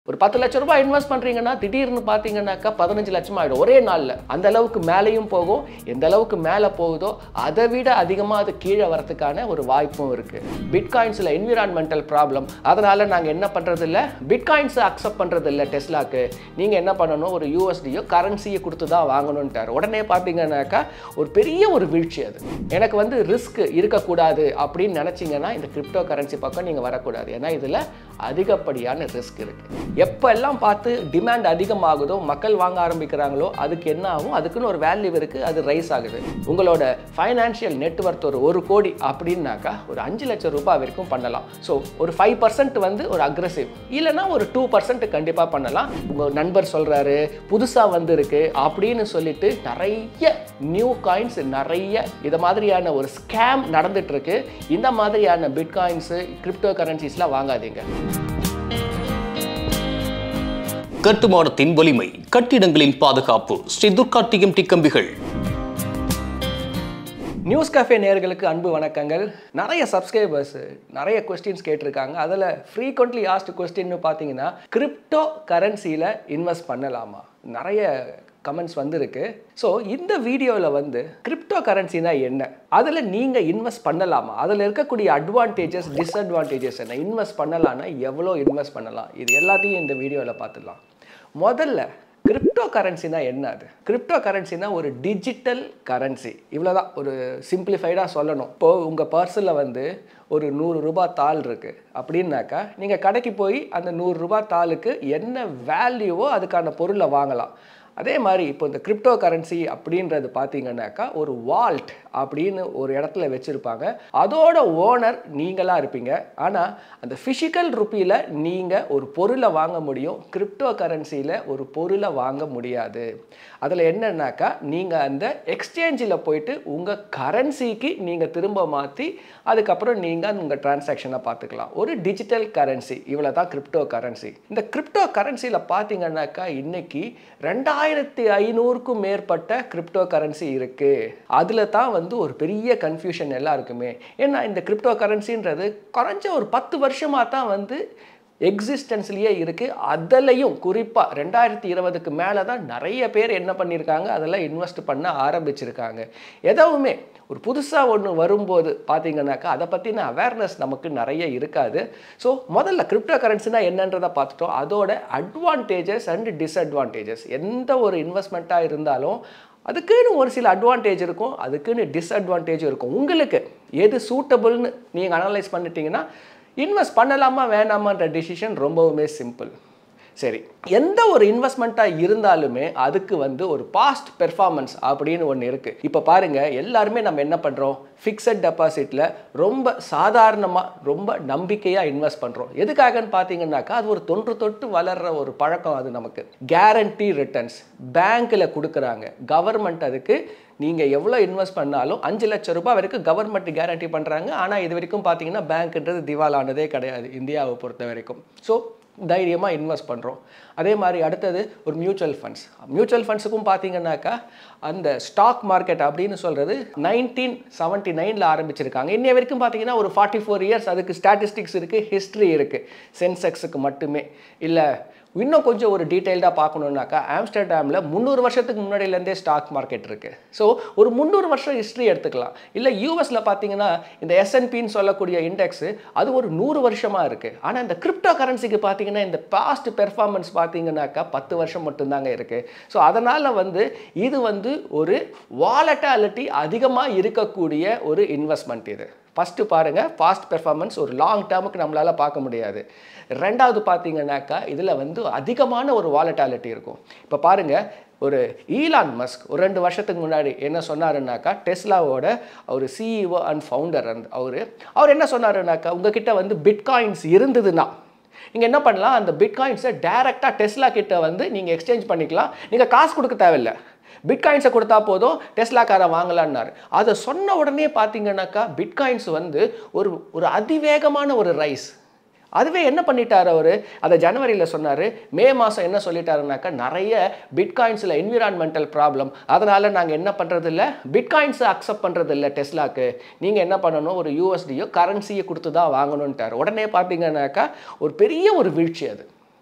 ஒரு பத்து லட்ச ரூபாய் இன்வெஸ்ட் பண்றீங்கன்னா திடீர்னு பார்த்தீங்கன்னாக்கா பதினஞ்சு லட்சம் ஆயிடும் ஒரே நாளில் அந்த அளவுக்கு மேலேயும் போகும் எந்த அளவுக்கு மேலே போகுதோ அதை விட அதிகமாக அது கீழே வரதுக்கான ஒரு வாய்ப்பும் இருக்கு பிட்காயின்ஸில் என்விரான்மெண்டல் ப்ராப்ளம் அதனால நாங்கள் என்ன பண்றது இல்ல பிட்காயின்ஸை அக்செப்ட் பண்றது இல்ல டெஸ்லாக்கு நீங்கள் என்ன பண்ணணும் ஒரு யூஎஸ்டியோ கரன்சியை கொடுத்து தான் வாங்கணும்ட்டார் உடனே பார்த்தீங்கன்னாக்கா ஒரு பெரிய ஒரு வீழ்ச்சி அது எனக்கு வந்து ரிஸ்க் இருக்கக்கூடாது அப்படின்னு நினச்சிங்கன்னா இந்த கிரிப்டோ கரன்சி பக்கம் நீங்கள் வரக்கூடாது ஏன்னா இதில் அதிகப்படியான ரிஸ்க் இருக்கு எப்போ எல்லாம் பார்த்து டிமாண்ட் அதிகமாகுதோ மக்கள் வாங்க ஆரம்பிக்கிறாங்களோ அதுக்கு என்ன ஆகும் அதுக்குன்னு ஒரு வேல்யூ இருக்கு அது ரைஸ் ஆகுது உங்களோட ஃபைனான்ஷியல் நெட்ஒர்த் ஒரு ஒரு கோடி அப்படின்னாக்கா ஒரு அஞ்சு லட்சம் ரூபாய் வரைக்கும் பண்ணலாம் ஸோ ஒரு ஃபைவ் பர்சன்ட் வந்து ஒரு அக்ரெசிவ் இல்லைன்னா ஒரு டூ பர்சன்ட் கண்டிப்பாக பண்ணலாம் உங்கள் நண்பர் சொல்கிறாரு புதுசாக வந்திருக்கு அப்படின்னு சொல்லிட்டு நிறைய நியூ காயின்ஸ் நிறைய இது மாதிரியான ஒரு ஸ்கேம் நடந்துட்டு இருக்கு இந்த மாதிரியான பிட்காயின்ஸு கிரிப்டோ கரன்சிஸ்லாம் வாங்காதீங்க கட்டுமானத்தின் வலிமை கட்டிடங்களின் பாதுகாப்பு ஸ்ரீ துர்கா டிஎம்டி கம்பிகள் நியூஸ் கஃபே நேயர்களுக்கு அன்பு வணக்கங்கள் நிறைய சப்ஸ்கிரைபர்ஸ் நிறைய கொஸ்டின்ஸ் கேட்டிருக்காங்க அதில் ஃப்ரீக்வெண்ட்லி ஆஸ்ட் கொஸ்டின்னு பார்த்தீங்கன்னா கிரிப்டோ கரன்சியில் இன்வெஸ்ட் பண்ணலாமா நிறைய கமெண்ட்ஸ் வந்திருக்கு ஸோ இந்த வீடியோவில் வந்து கிரிப்டோ கரன்சினா என்ன அதில் நீங்கள் இன்வெஸ்ட் பண்ணலாமா அதில் இருக்கக்கூடிய அட்வான்டேஜஸ் டிஸ்அட்வான்டேஜஸ் என்ன இன்வெஸ்ட் பண்ணலான்னா எவ்வளோ இன்வெஸ்ட் பண்ணலாம் இது எல்லாத்தையும் இந்த வீடியோவில் பார்த்துடலாம் முதல்ல கிரிப்டோ கரன்சினா என்ன அது கிரிப்டோ கரன்சினா ஒரு டிஜிட்டல் கரன்சி இவ்வளோதான் ஒரு சிம்பிளிஃபைடாக சொல்லணும் இப்போது உங்கள் பர்ஸில் வந்து ஒரு நூறு ரூபாய் தாள் இருக்குது அப்படின்னாக்கா நீங்கள் கடைக்கு போய் அந்த நூறு ரூபாய் தாளுக்கு என்ன வேல்யூவோ அதுக்கான பொருளை வாங்கலாம் அதே மாதிரி இப்போ இந்த கிரிப்டோ கரன்சி அப்படின்றது பார்த்தீங்கன்னாக்கா ஒரு வால்ட் அப்படின்னு ஒரு இடத்துல வச்சுருப்பாங்க அதோட ஓனர் நீங்களாக இருப்பீங்க ஆனால் அந்த ஃபிசிக்கல் ருப்பியில் நீங்கள் ஒரு பொருளை வாங்க முடியும் கிரிப்டோ கரன்சியில் ஒரு பொருளை வாங்க முடியாது அதில் என்னன்னாக்கா நீங்கள் அந்த எக்ஸ்சேஞ்சில் போயிட்டு உங்கள் கரன்சிக்கு நீங்கள் திரும்ப மாற்றி அதுக்கப்புறம் நீங்கள் உங்கள் டிரான்சாக்ஷனை பார்த்துக்கலாம் ஒரு டிஜிட்டல் கரன்சி இவ்வளோ தான் கிரிப்டோ கரன்சி இந்த கிரிப்டோ கரன்சியில் பார்த்தீங்கன்னாக்கா இன்னைக்கு ரெண்டாயிரத்தி ஐநூறுக்கும் மேற்பட்ட கிரிப்டோ கரன்சி இருக்குது அதில் தான் வந்து ஒரு பெரிய கன்ஃபியூஷன் எல்லாருக்குமே ஏன்னா இந்த கிரிப்டோ கரன்சின்றது குறைஞ்ச ஒரு பத்து வருஷமாக தான் வந்து எக்ஸிஸ்டன்ஸ்லேயே இருக்குது அதிலையும் குறிப்பாக ரெண்டாயிரத்தி இருபதுக்கு மேலே தான் நிறைய பேர் என்ன பண்ணியிருக்காங்க அதெல்லாம் இன்வெஸ்ட் பண்ண ஆரம்பிச்சிருக்காங்க எதுவுமே ஒரு புதுசாக ஒன்று வரும்போது பார்த்தீங்கன்னாக்கா அதை பற்றின அவேர்னஸ் நமக்கு நிறைய இருக்காது ஸோ முதல்ல கிரிப்டோ கரன்சினா என்னன்றதை பார்த்துட்டோம் அதோட அட்வான்டேஜஸ் அண்ட் டிஸ்அட்வான்டேஜஸ் எந்த ஒரு இன்வெஸ்ட்மெண்ட்டாக இருந்தாலும் அதுக்குன்னு ஒரு சில அட்வான்டேஜ் இருக்கும் அதுக்குன்னு டிஸ்அட்வான்டேஜ் இருக்கும் உங்களுக்கு எது சூட்டபுள்னு நீங்கள் அனலைஸ் பண்ணிட்டீங்கன்னா இன்வெஸ்ட் பண்ணலாமா வேணாமான்ற டிசிஷன் ரொம்பவுமே சிம்பிள் சரி எந்த ஒரு இன்வெஸ்ட்மெண்ட்டாக இருந்தாலுமே அதுக்கு வந்து ஒரு பாஸ்ட் பெர்ஃபார்மன்ஸ் அப்படின்னு ஒன்று இருக்குது இப்போ பாருங்கள் எல்லாருமே நம்ம என்ன பண்ணுறோம் ஃபிக்ஸட் டெபாசிட்டில் ரொம்ப சாதாரணமாக ரொம்ப நம்பிக்கையாக இன்வெஸ்ட் பண்ணுறோம் எதுக்காகன்னு பார்த்தீங்கன்னாக்கா அது ஒரு தொன்று தொட்டு வளர்கிற ஒரு பழக்கம் அது நமக்கு கேரண்டி ரிட்டர்ன்ஸ் பேங்க்கில் கொடுக்குறாங்க கவர்மெண்ட் அதுக்கு நீங்கள் எவ்வளோ இன்வெஸ்ட் பண்ணாலும் அஞ்சு லட்சம் ரூபாய் வரைக்கும் கவர்மெண்ட் கேரண்டி பண்ணுறாங்க ஆனால் இது வரைக்கும் பார்த்தீங்கன்னா பேங்க்ன்றது திவாலானதே கிடையாது இந்தியாவை பொறுத்த வரைக்கும் ஸோ தைரியமாக இன்வெஸ்ட் பண்ணுறோம் அதே மாதிரி அடுத்தது ஒரு மியூச்சுவல் ஃபண்ட்ஸ் மியூச்சுவல் ஃபண்ட்ஸுக்கும் பார்த்தீங்கன்னாக்கா அந்த ஸ்டாக் மார்க்கெட் அப்படின்னு சொல்கிறது நைன்டீன் செவன்ட்டி நைனில் ஆரம்பிச்சிருக்காங்க இன்னைய வரைக்கும் பார்த்தீங்கன்னா ஒரு ஃபார்ட்டி ஃபோர் இயர்ஸ் அதுக்கு ஸ்டாட்டிஸ்டிக்ஸ் இருக்குது ஹிஸ்ட்ரி இருக்குது சென்செக்ஸுக்கு மட்டுமே இல்லை இன்னும் கொஞ்சம் ஒரு டீட்டெயில்டாக பார்க்கணுன்னாக்கா ஆம்ஸ்டர்டாமில் முந்நூறு வருஷத்துக்கு முன்னாடியிலேருந்தே ஸ்டாக் மார்க்கெட் இருக்குது ஸோ ஒரு முந்நூறு வருஷம் ஹிஸ்ட்ரி எடுத்துக்கலாம் இல்லை யூஎஸில் பார்த்தீங்கன்னா இந்த எஸ்என்பின்னு சொல்லக்கூடிய இண்டெக்ஸு அது ஒரு நூறு வருஷமாக இருக்குது ஆனால் இந்த கிரிப்டோ கரன்சிக்கு பார்த்தீங்கன்னா இந்த பாஸ்ட் பெர்ஃபார்மன்ஸ் பார்த்தீங்கன்னாக்கா பத்து வருஷம் மட்டும்தாங்க இருக்குது ஸோ அதனால் வந்து இது வந்து ஒரு வாலட்டாலிட்டி அதிகமாக இருக்கக்கூடிய ஒரு இன்வெஸ்ட்மெண்ட் இது ஃபஸ்ட்டு பாருங்கள் ஃபாஸ்ட் பெர்ஃபார்மன்ஸ் ஒரு லாங் டேர்முக்கு நம்மளால் பார்க்க முடியாது ரெண்டாவது பார்த்தீங்கன்னாக்கா இதில் வந்து அதிகமான ஒரு வாலட்டாலிட்டி இருக்கும் இப்போ பாருங்கள் ஒரு ஈலான் மஸ்க் ஒரு ரெண்டு வருஷத்துக்கு முன்னாடி என்ன சொன்னாருன்னாக்கா டெஸ்லாவோட அவர் சிஇஓ அண்ட் ஃபவுண்டர் அந்த அவர் அவர் என்ன சொன்னாருன்னாக்கா உங்ககிட்ட வந்து பிட்காயின்ஸ் இருந்ததுன்னா நீங்கள் என்ன பண்ணலாம் அந்த பிட்காயின்ஸை டேரெக்டாக டெஸ்லா கிட்ட வந்து நீங்கள் எக்ஸ்சேஞ்ச் பண்ணிக்கலாம் நீங்கள் காசு கொடுக்க தேவையில்லை பிட்காயின்ஸை கொடுத்தா போதும் டெஸ்லாக்காரை வாங்கலான்னாரு அதை சொன்ன உடனே பார்த்தீங்கன்னாக்கா பிட்காயின்ஸ் வந்து ஒரு ஒரு அதிவேகமான ஒரு ரைஸ் அதுவே என்ன பண்ணிட்டார் அவர் அதை ஜனவரியில் சொன்னார் மே மாதம் என்ன சொல்லிட்டாருனாக்கா நிறைய பிட்காயின்ஸில் என்விரான்மெண்டல் ப்ராப்ளம் அதனால் நாங்கள் என்ன பண்ணுறது இல்லை பிட்காயின்ஸை அக்செப்ட் பண்ணுறது இல்லை டெஸ்லாக்கு நீங்கள் என்ன பண்ணணும் ஒரு யூஎஸ்டியோ கரன்சியை கொடுத்து தான் வாங்கணுன்ட்டார் உடனே பார்த்தீங்கன்னாக்கா ஒரு பெரிய ஒரு வீழ்ச்சி அது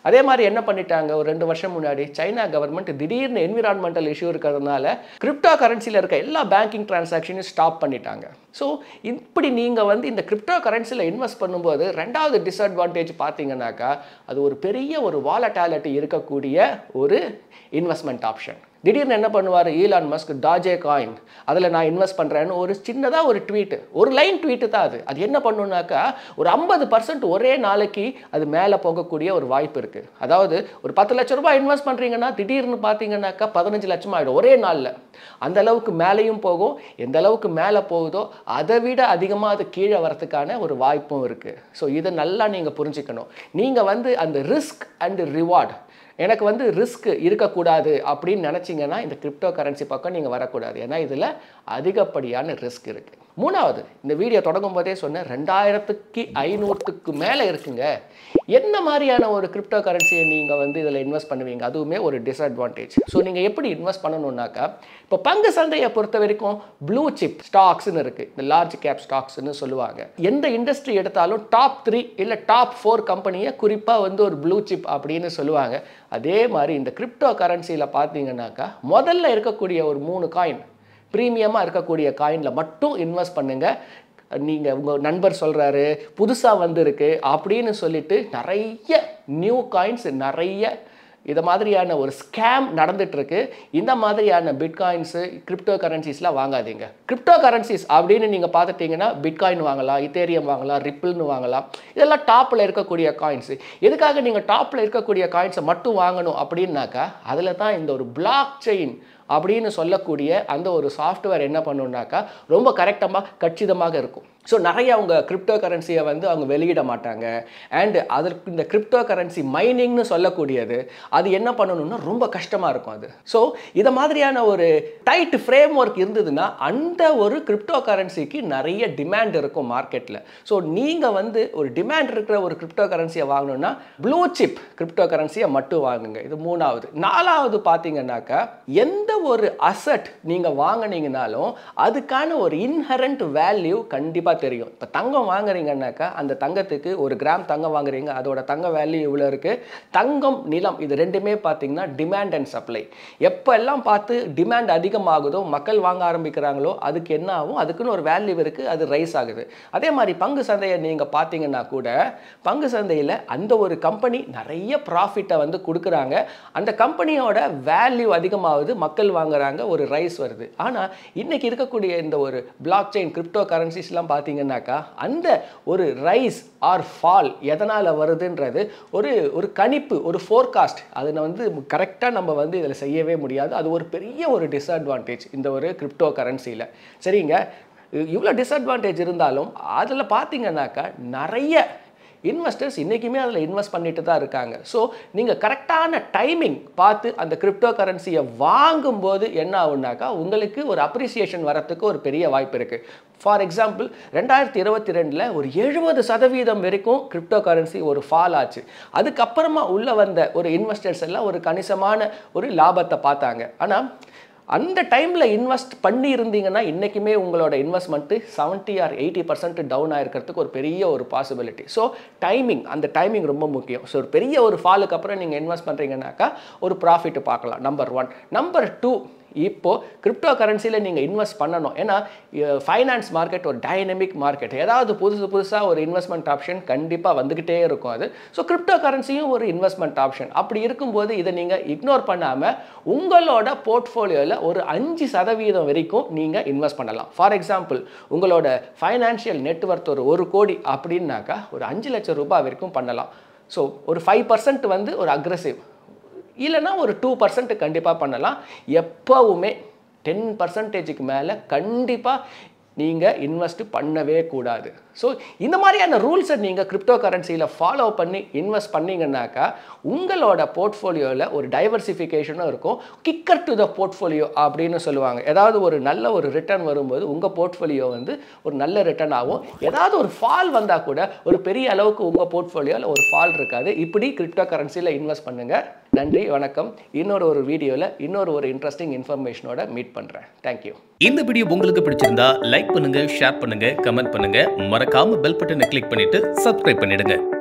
அதே மாதிரி என்ன பண்ணிட்டாங்க ஒரு ரெண்டு வருஷம் முன்னாடி சைனா கவர்மெண்ட் திடீர்னு என்விரான்மெண்டல் இஷ்யூ இருக்கிறதுனால கிரிப்டோ கரன்சியில் இருக்க எல்லா பேங்கிங் டிரான்சாக்ஷனையும் ஸ்டாப் பண்ணிட்டாங்க ஸோ இப்படி நீங்கள் வந்து இந்த கிரிப்டோ கரன்சியில் இன்வெஸ்ட் பண்ணும்போது ரெண்டாவது டிஸ்அட்வான்டேஜ் பார்த்தீங்கன்னாக்கா அது ஒரு பெரிய ஒரு வாலட்டாலிட்டி இருக்கக்கூடிய ஒரு இன்வெஸ்ட்மெண்ட் ஆப்ஷன் திடீர்னு என்ன பண்ணுவார் ஈலான் மஸ்க் டாஜே காயின் அதில் நான் இன்வெஸ்ட் பண்ணுறேன்னு ஒரு சின்னதாக ஒரு ட்வீட்டு ஒரு லைன் ட்வீட்டு தான் அது அது என்ன பண்ணுனாக்கா ஒரு ஐம்பது பர்சன்ட் ஒரே நாளைக்கு அது மேலே போகக்கூடிய ஒரு வாய்ப்பு இருக்குது அதாவது ஒரு பத்து லட்ச ரூபாய் இன்வெஸ்ட் பண்ணுறீங்கன்னா திடீர்னு பார்த்தீங்கன்னாக்கா பதினஞ்சு லட்சம் ஆகிடும் ஒரே நாளில் அந்த அளவுக்கு மேலேயும் போகும் எந்த அளவுக்கு மேலே போகுதோ அதை விட அதிகமாக அது கீழே வரதுக்கான ஒரு வாய்ப்பும் இருக்குது ஸோ இதை நல்லா நீங்கள் புரிஞ்சுக்கணும் நீங்கள் வந்து அந்த ரிஸ்க் அண்ட் ரிவார்ட் எனக்கு வந்து ரிஸ்க் இருக்கக்கூடாது அப்படின்னு நினச்சிங்கன்னா இந்த கிரிப்டோ கரன்சி பக்கம் நீங்கள் வரக்கூடாது ஏன்னா இதில் அதிகப்படியான ரிஸ்க் இருக்குது மூணாவது இந்த வீடியோ தொடங்கும் போதே சொன்னேன் ரெண்டாயிரத்துக்கு ஐநூறுக்கு மேலே இருக்குங்க என்ன மாதிரியான ஒரு கிரிப்டோ கரன்சியை நீங்கள் வந்து இதில் இன்வெஸ்ட் பண்ணுவீங்க அதுவுமே ஒரு டிஸ்அட்வான்டேஜ் ஸோ நீங்கள் எப்படி இன்வெஸ்ட் பண்ணணுன்னாக்கா இப்போ பங்கு சந்தையை பொறுத்த வரைக்கும் ப்ளூ சிப் ஸ்டாக்ஸ்னு இருக்குது இந்த லார்ஜ் கேப் ஸ்டாக்ஸ்னு சொல்லுவாங்க எந்த இண்டஸ்ட்ரி எடுத்தாலும் டாப் த்ரீ இல்லை டாப் ஃபோர் கம்பெனியை குறிப்பாக வந்து ஒரு ப்ளூ சிப் அப்படின்னு சொல்லுவாங்க அதே மாதிரி இந்த கிரிப்டோ கரன்சியில் பார்த்தீங்கன்னாக்கா முதல்ல இருக்கக்கூடிய ஒரு மூணு காயின் ப்ரீமியமாக இருக்கக்கூடிய காயினில் மட்டும் இன்வெஸ்ட் பண்ணுங்கள் நீங்கள் உங்கள் நண்பர் சொல்கிறாரு புதுசாக வந்திருக்கு அப்படின்னு சொல்லிட்டு நிறைய நியூ காயின்ஸ் நிறைய இதை மாதிரியான ஒரு ஸ்கேம் நடந்துட்டுருக்கு இந்த மாதிரியான பிட்காயின்ஸு கிரிப்டோ கரன்சிஸ்லாம் வாங்காதீங்க கிரிப்டோ கரன்சிஸ் அப்படின்னு நீங்கள் பார்த்துட்டிங்கன்னா பிட்காயின் வாங்கலாம் இத்தேரியம் வாங்கலாம் ரிப்பிள்னு வாங்கலாம் இதெல்லாம் டாப்பில் இருக்கக்கூடிய காயின்ஸு எதுக்காக நீங்கள் டாப்பில் இருக்கக்கூடிய காயின்ஸை மட்டும் வாங்கணும் அப்படின்னாக்கா அதில் தான் இந்த ஒரு பிளாக் செயின் அப்படின்னு சொல்லக்கூடிய அந்த ஒரு சாஃப்ட்வேர் என்ன பண்ணுனாக்கா ரொம்ப கரெக்டமாக கச்சிதமாக இருக்கும் ஸோ நிறைய அவங்க கிரிப்டோ கரன்சியை வந்து அவங்க வெளியிட மாட்டாங்க அண்ட் அதற்கு இந்த கிரிப்டோ கரன்சி மைனிங்னு சொல்லக்கூடியது அது என்ன பண்ணணும்னா ரொம்ப கஷ்டமாக இருக்கும் அது ஸோ இதை மாதிரியான ஒரு டைட் ஃப்ரேம் ஒர்க் இருந்ததுன்னா அந்த ஒரு கிரிப்டோ கரன்சிக்கு நிறைய டிமாண்ட் இருக்கும் மார்க்கெட்டில் ஸோ நீங்கள் வந்து ஒரு டிமாண்ட் இருக்கிற ஒரு கிரிப்டோ கரன்சியை வாங்கணும்னா ப்ளூ சிப் கிரிப்டோ கரன்சியை மட்டும் வாங்குங்க இது மூணாவது நாலாவது பார்த்தீங்கன்னாக்கா எந்த ஒரு அசட் நீங்கள் வாங்கினீங்கனாலும் அதுக்கான ஒரு இன்ஹரண்ட் வேல்யூ கண்டிப்பாக தெரியும் இப்போ தங்கம் வாங்குறீங்கன்னாக்கா அந்த தங்கத்துக்கு ஒரு கிராம் தங்கம் வாங்குறீங்க அதோட தங்க வேல்யூ இவ்வளோ இருக்குது தங்கம் நிலம் இது ரெண்டுமே பார்த்தீங்கன்னா டிமாண்ட் அண்ட் சப்ளை எப்போல்லாம் பார்த்து டிமாண்ட் அதிகமாகுதோ மக்கள் வாங்க ஆரம்பிக்கிறாங்களோ அதுக்கு என்ன ஆகும் அதுக்குன்னு ஒரு வேல்யூ இருக்குது அது ரைஸ் ஆகுது அதே மாதிரி பங்கு சந்தையை நீங்கள் பார்த்தீங்கன்னா கூட பங்கு சந்தையில் அந்த ஒரு கம்பெனி நிறைய ப்ராஃபிட்டை வந்து கொடுக்குறாங்க அந்த கம்பெனியோட வேல்யூ அதிகமாகுது மக்கள் வாங்குறாங்க ஒரு ரைஸ் வருது ஆனால் இன்னைக்கு இருக்கக்கூடிய இந்த ஒரு பிளாக் செயின் கிரிப்டோ கரன்சிஸ்லாம் பார்த்தீங்கன்னாக்கா அந்த ஒரு ரைஸ் ஆர் ஃபால் எதனால் வருதுன்றது ஒரு ஒரு கணிப்பு ஒரு ஃபோர்காஸ்ட் அதை வந்து கரெக்டாக நம்ம வந்து இதில் செய்யவே முடியாது அது ஒரு பெரிய ஒரு டிஸ்அட்வான்டேஜ் இந்த ஒரு கிரிப்டோ கரன்சியில் சரிங்க இவ்வளோ டிஸ்அட்வான்டேஜ் இருந்தாலும் அதில் பார்த்தீங்கன்னாக்கா நிறைய இன்வெஸ்டர்ஸ் இன்றைக்குமே அதில் இன்வெஸ்ட் பண்ணிட்டு தான் இருக்காங்க ஸோ நீங்கள் கரெக்டான டைமிங் பார்த்து அந்த கிரிப்டோ கரன்சியை வாங்கும்போது என்ன ஆகுனாக்கா உங்களுக்கு ஒரு அப்ரிசியேஷன் வரத்துக்கு ஒரு பெரிய வாய்ப்பு இருக்குது ஃபார் எக்ஸாம்பிள் ரெண்டாயிரத்தி இருபத்தி ரெண்டில் ஒரு எழுபது சதவீதம் வரைக்கும் கிரிப்டோ கரன்சி ஒரு ஃபால் ஆச்சு அதுக்கப்புறமா உள்ளே வந்த ஒரு இன்வெஸ்டர்ஸ் எல்லாம் ஒரு கணிசமான ஒரு லாபத்தை பார்த்தாங்க ஆனால் அந்த டைமில் இன்வெஸ்ட் பண்ணி இருந்தீங்கன்னா இன்றைக்குமே உங்களோட investment seventy or eighty percent down ஆயிருக்கிறதுக்கு ஒரு பெரிய ஒரு பாசிபிலிட்டி ஸோ டைமிங் அந்த டைமிங் ரொம்ப முக்கியம் ஸோ ஒரு பெரிய ஒரு ஃபாலுக்கு அப்புறம் நீங்கள் இன்வெஸ்ட் பண்ணுறீங்கன்னாக்கா ஒரு ப்ராஃபிட் பார்க்கலாம் நம்பர் ஒன் நம்பர் டூ இப்போது கிரிப்டோ கரன்சியில் நீங்கள் இன்வெஸ்ட் பண்ணணும் ஏன்னா ஃபைனான்ஸ் மார்க்கெட் ஒரு டைனமிக் மார்க்கெட் ஏதாவது புதுசு புதுசாக ஒரு இன்வெஸ்ட்மெண்ட் ஆப்ஷன் கண்டிப்பாக வந்துக்கிட்டே இருக்கும் அது ஸோ கிரிப்டோ கரன்சியும் ஒரு இன்வெஸ்ட்மெண்ட் ஆப்ஷன் அப்படி இருக்கும்போது இதை நீங்கள் இக்னோர் பண்ணாமல் உங்களோட போர்ட்ஃபோலியோவில் ஒரு அஞ்சு சதவீதம் வரைக்கும் நீங்கள் இன்வெஸ்ட் பண்ணலாம் ஃபார் எக்ஸாம்பிள் உங்களோட ஃபைனான்ஷியல் நெட்ஒர்த் ஒரு ஒரு கோடி அப்படின்னாக்கா ஒரு அஞ்சு லட்சம் ரூபாய் வரைக்கும் பண்ணலாம் ஸோ ஒரு ஃபைவ் பர்சன்ட் வந்து ஒரு அக்ரஸிவ் இல்லைன்னா ஒரு டூ பர்சன்ட் கண்டிப்பாக பண்ணலாம் எப்போவுமே டென் பர்சன்டேஜுக்கு மேலே கண்டிப்பாக நீங்கள் இன்வெஸ்ட் பண்ணவே கூடாது ஸோ இந்த மாதிரியான ரூல்ஸை நீங்கள் கிரிப்டோ கரன்சியில் ஃபாலோ பண்ணி இன்வெஸ்ட் பண்ணீங்கன்னாக்கா உங்களோட போர்ட்ஃபோலியோவில் ஒரு டைவர்சிஃபிகேஷனும் இருக்கும் கிக்கர் டு த போர்ட்ஃபோலியோ அப்படின்னு சொல்லுவாங்க ஏதாவது ஒரு நல்ல ஒரு ரிட்டர்ன் வரும்போது உங்கள் போர்ட்ஃபோலியோ வந்து ஒரு நல்ல ரிட்டர்ன் ஆகும் ஏதாவது ஒரு ஃபால் வந்தால் கூட ஒரு பெரிய அளவுக்கு உங்கள் போர்ட்ஃபோலியோவில் ஒரு ஃபால் இருக்காது இப்படி கிரிப்டோ கரன்சியில் இன்வெஸ்ட் பண்ணுங்கள் நன்றி வணக்கம் இன்னொரு ஒரு வீடியோவில் இன்னொரு ஒரு இன்ட்ரெஸ்டிங் இன்ஃபர்மேஷனோட மீட் பண்ணுறேன் தேங்க்யூ இந்த வீடியோ உங்களுக்கு பிடிச்சிருந்தா லைக் பண்ணுங்க ஷேர் பண்ணுங்க கமெண்ட் பண்ணுங்க மறக்காம பெல் பட்டனை கிளிக் பண்ணிட்டு சப்ஸ்கிரைப் பண்ணிடுங்க